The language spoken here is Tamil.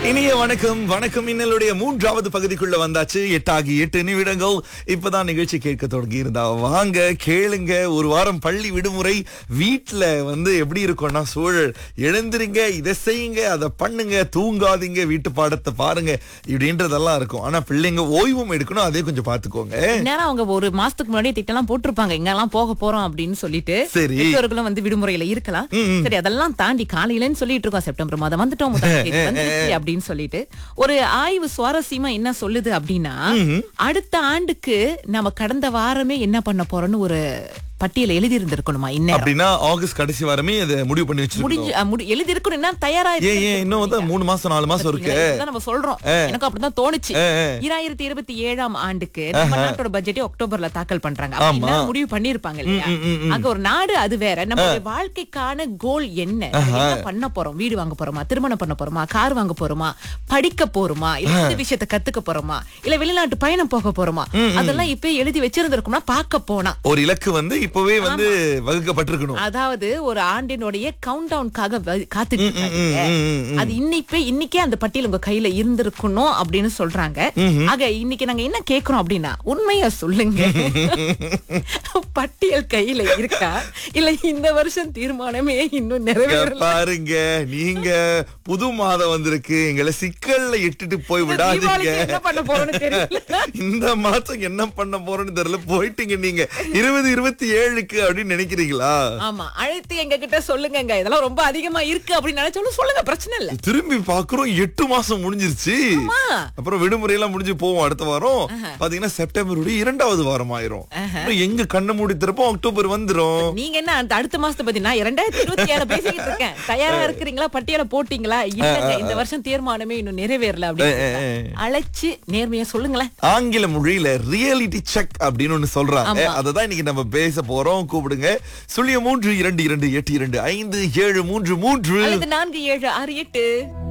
இனிய வணக்கம் வணக்கம் இன்னலுடைய மூன்றாவது பகுதிக்குள்ள வந்தாச்சு எட்டாகி எட்டு நிமிடங்கள் இப்பதான் நிகழ்ச்சி கேட்க தொடங்கி இருந்தா வாங்க கேளுங்க ஒரு வாரம் பள்ளி விடுமுறை வீட்ல வந்து எப்படி இருக்கும்னா சூழல் எழுந்திருங்க இதை செய்யுங்க அதை பண்ணுங்க தூங்காதீங்க வீட்டு பாடத்தை பாருங்க இப்படின்றதெல்லாம் இருக்கும் ஆனா பிள்ளைங்க ஓய்வும் எடுக்கணும் அதே கொஞ்சம் பாத்துக்கோங்க நேரம் அவங்க ஒரு மாசத்துக்கு முன்னாடி திட்டம்லாம் போட்டிருப்பாங்க எங்கெல்லாம் போக போறோம் அப்படின்னு சொல்லிட்டு சரி. பெற்றோர்களும் வந்து விடுமுறையில இருக்கலாம் சரி அதெல்லாம் தாண்டி காலையிலன்னு சொல்லிட்டு இருக்கோம் செப்டம்பர் மாதம் வந்துட்டோம் முதல் தேதி வந்துருச்சு அப்படின்னு சொல்லிட்டு ஒரு ஆய்வு சுவாரஸ்யமா என்ன சொல்லுது அப்படின்னா அடுத்த ஆண்டுக்கு நம்ம கடந்த வாரமே என்ன பண்ண போறோம்னு ஒரு பட்டியல எழுதி இருந்திருக்கணுமா இன்னும் அப்படின்னா ஆகஸ்ட் கடைசி வாரமே அதை முடிவு பண்ணி வச்சிருக்கோம் முடிஞ்சு அஹ், முடி- எழுதி இருக்கணும்னா தயாரா ஏன் ஏன் இன்னும் வந்து மூணு மாசம் நாலு மாசம் இருக்கு இதுதான் நம்ம சொல்றோம் எனக்கும் அப்படிதான் தோணுச்சு இராயிரத்தி இருபத்தி ஏழாம் ஆண்டுக்கு நம்ம நாட்டோட பட்ஜெட்டை அக்டோபர்ல தாக்கல் பண்றாங்க அப்படின்னா முடிவு பண்ணிருப்பாங்க இல்லையா அங்க ஒரு நாடு அது வேற நம்ம வாழ்க்கைக்கான கோல் என்ன நம்ம என்ன பண்ண போறோம் வீடு வாங்க போறோமா திருமணம் பண்ண போறோமா கார் வாங்க போறோமா படிக்க போறோமா இல்ல இந்த விஷயத்தை கத்துக்க போறோமா இல்ல வெளிநாட்டு பயணம் போக போறோமா அதெல்லாம் இப்ப எழுதி வச்சிருந்திருக்கும்னா பார்க்க போனா ஒரு இலக்கு வந்து இப்பவே வந்து வகுக்கப்பட்டிருக்கணும் அதாவது ஒரு ஆண்டினுடைய கவுண்ட் டவுனுக்காக காத்துட்டு இருக்காங்க அது இன்னைக்கு இன்னைக்கே அந்த பட்டியல் உங்க கையில இருந்திருக்கணும் அப்படின்னு சொல்றாங்க ஆக இன்னைக்கு நாங்க என்ன கேக்குறோம் அப்படின்னா உண்மையா சொல்லுங்க பட்டியல் கையில இருக்கா இல்ல இந்த வருஷம் தீர்மானமே இன்னும் இங்க நிறைவேறல பாருங்க நீங்க புது மாதம் வந்திருக்கு எங்களை சிக்கல்ல இட்டுட்டு போய் விடாதீங்க தீபாவளிக்கு என்ன பண்ண போறோம்னு தெரியல இந்த மாசம் என்ன பண்ண போறோம்னு தெரியல போயிட்டீங்க நீங்க இருபது இருபத்தி ஏழுக்கு அப்படின்னு நினைக்கிறீங்களா ஆமா அழைத்து எங்க கிட்ட சொல்லுங்க இதெல்லாம் ரொம்ப அதிகமா இருக்கு அப்படின்னு நினைச்சாலும் சொல்லுங்க பிரச்சனை இல்ல திரும்பி பாக்குறோம் எட்டு மாசம் முடிஞ்சிருச்சு ஆமா. அப்புறம் விடுமுறை எல்லாம் முடிஞ்சு போவோம் அடுத்த வாரம் பாத்தீங்கன்னா செப்டம்பருடைய இரண்டாவது வாரம் ஆயிரும் அப்புறம் எங்க கண்ணை மூடி திறப்போம் அக்டோபர் வந்துரும் நீங்க என்ன அந்த அடுத்த மாசத்தை பத்தி நான் இரண்டாயிரத்தி இருபத்தி ஏழு பேசிக்கிட்டு இருக்கேன் தயாரா இருக்கிறீங்களா பட்டியல போட்டீங்களா இல்லங்க இந்த வருஷம் தீர்மானமே இன்னும் நிறைவேறல அப்படின்னு அழைச்சு நேர்மையா சொல்லுங்களேன் ஆங்கில மொழியில ரியாலிட்டி செக் அப்படின்னு ஒண்ணு சொல்றாங்க அததான் இன்னைக்கு நம்ம பேச போறோம் கூப்பிடுங்க சுழிய மூன்று இரண்டு இரண்டு எட்டு இரண்டு ஐந்து ஏழு மூன்று மூன்று அல்லது நான்கு ஏழு ஆறு எட்டு